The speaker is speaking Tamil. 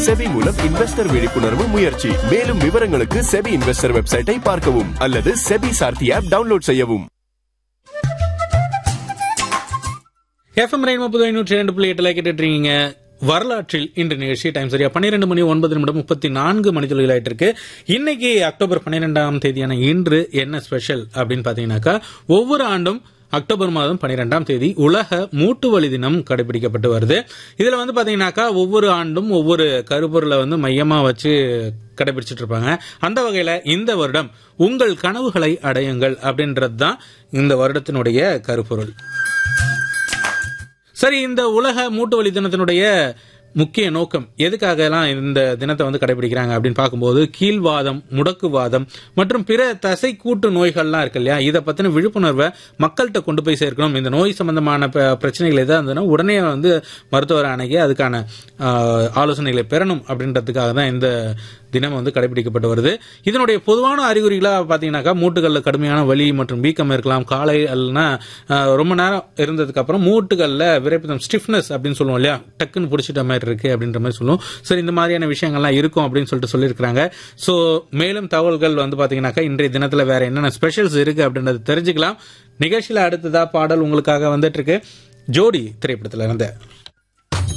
செபி மூலம் இன்வெஸ்டர் விழிப்புணர்வு முயற்சி மேலும் விவரங்களுக்கு செபி இன்வெஸ்டர் வெப்சைட்டை பார்க்கவும் அல்லது செபி சார்த்தி ஆப் டவுன்லோட் செய்யவும் எஃப்எம் ரெயின் முப்பது ஐநூற்றி ரெண்டு புள்ளி எட்டுல கேட்டுட்டு இருக்கீங்க வரலாற்றில் இன்று நிகழ்ச்சி டைம் சரியா பன்னிரெண்டு மணி ஒன்பது நிமிடம் முப்பத்தி நான்கு மணித்துளிகள் ஆயிட்டு இருக்கு இன்னைக்கு அக்டோபர் பன்னிரெண்டாம் தேதியான இன்று என்ன ஸ்பெஷல் அப்படின்னு பாத்தீங்கன்னாக்கா ஒவ்வொரு ஆண்டும் அக்டோபர் மாதம் பன்னிரெண்டாம் தேதி உலக மூட்டு வலி தினம் கடைபிடிக்கப்பட்டு வருது இதுல வந்து பாத்தீங்கன்னாக்கா ஒவ்வொரு ஆண்டும் ஒவ்வொரு கருப்பொருளை வந்து மையமா வச்சு கடைபிடிச்சிட்டு இருப்பாங்க அந்த வகையில இந்த வருடம் உங்கள் கனவுகளை அடையுங்கள் அப்படின்றது தான் இந்த வருடத்தினுடைய கருப்பொருள் சரி இந்த உலக மூட்டு வலி தினத்தினுடைய முக்கிய நோக்கம் எதுக்காகலாம் இந்த தினத்தை வந்து கடைபிடிக்கிறாங்க அப்படின்னு பார்க்கும்போது கீழ்வாதம் முடக்குவாதம் மற்றும் பிற தசை கூட்டு நோய்கள்லாம் இருக்கு இல்லையா இதை பத்தின விழிப்புணர்வை மக்கள்கிட்ட கொண்டு போய் சேர்க்கணும் இந்த நோய் சம்பந்தமான ப- பிரச்சனைகள் எதாவது இருந்ததுன்னா உடனே வந்து மருத்துவர் அணுகி அதுக்கான ஆஹ், ஆலோசனைகளை பெறணும் அப்படின்றதுக்காக தான் இந்த தினம் வந்து கடைபிடிக்கப்பட்டு வருது இதனுடைய பொதுவான அறிகுறிகளாக பார்த்தீங்கன்னாக்கா மூட்டுகளில் கடுமையான வலி மற்றும் வீக்கம் இருக்கலாம் காலை அல்லனா ஆஹ், ரொம்ப நேரம் இருந்ததுக்கு அப்புறம் மூட்டுகளில் விரைப்பிதம் ஸ்டிஃப்னஸ் அப்படின்னு சொல்லுவோம் இல்லையா டக்குன்னு பிடிச்சிட்ட மாதிரி இருக்கு அப்படின்ற மாதிரி சொல்லுவோம் சரி இந்த மாதிரியான விஷயங்கள்லாம் இருக்கும் அப்படின்னு சொல்லிட்டு சொல்லியிருக்கிறாங்க ஸோ மேலும் தகவல்கள் வந்து பார்த்தீங்கன்னாக்கா இன்றைய தினத்தில் வேற என்னென்ன ஸ்பெஷல்ஸ் இருக்கு அப்படின்றத தெரிஞ்சுக்கலாம் நிகழ்ச்சியில் அடுத்ததா பாடல் உங்களுக்காக வந்துட்டு இருக்கு ஜோடி திரைப்படத்துல இருந்து